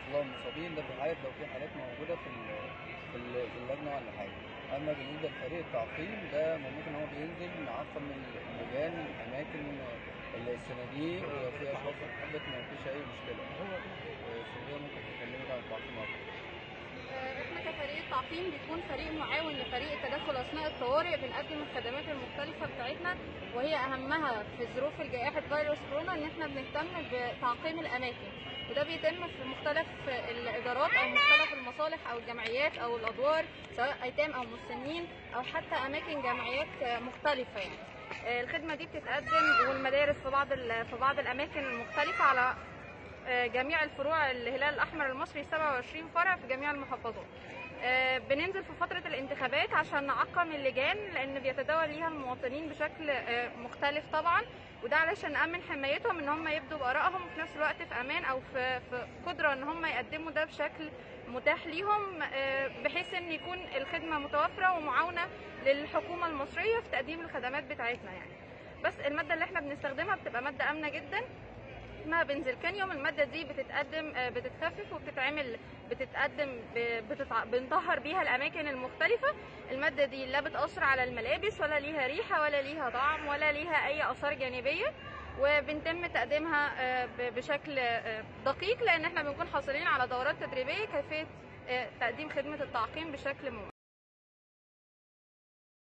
الله المصابين ده في حالات لو في حالات موجوده في ال- في ال- في اللجنه ولا حاجه اما بالنسبه لفريق التعقيم ده ممكن هو بينزل نعقم اللجان الاماكن الصناديق ولو في اشخاص اتحدت ما فيش اي مشكله سوريا ممكن تكلمنا عن التعقيم اكتر احنا كفريق تعقيم بيكون فريق معاون لفريق التدخل اثناء الطوارئ بنقدم الخدمات المختلفه بتاعتنا وهي اهمها في ظروف جائحه فيروس كورونا ان احنا بنهتم بتعقيم الاماكن وده بيتم في مختلف الادارات او مختلف المصالح او الجمعيات او الادوار سواء ايتام او مسنين او حتى اماكن جمعيات مختلفه يعني آه، الخدمه دي بتتقدم والمدارس في بعض ال- في بعض الاماكن المختلفه على آه، جميع الفروع الهلال الاحمر المصري 27 فرع في جميع المحافظات آه، بننزل في فترة الانتخابات عشان نعقم اللجان لأن بيتداول ليها المواطنين بشكل آه، مختلف طبعا وده علشان نأمن حمايتهم إن هم يبدوا بآرائهم وفي نفس الوقت في أمان أو في, في قدرة إن هم يقدموا ده بشكل متاح ليهم آه، بحيث إن يكون الخدمة متوفرة ومعاونة للحكومة المصرية في تقديم الخدمات بتاعتنا يعني بس المادة اللي احنا بنستخدمها بتبقى مادة آمنة جدا اسمها بنزلكانيوم المادة دي بتتقدم آه، بتتخفف وبتتعمل بتتقدم ب- بتتع... بنطهر بيها الأماكن المختلفة المادة دي لا بتأثر على الملابس ولا ليها ريحة ولا ليها طعم ولا ليها أي آثار جانبية وبنتم تقديمها آه، ب- بشكل آه، دقيق لأن احنا بنكون حاصلين على دورات تدريبية كيفية آه، تقديم خدمة التعقيم بشكل مميز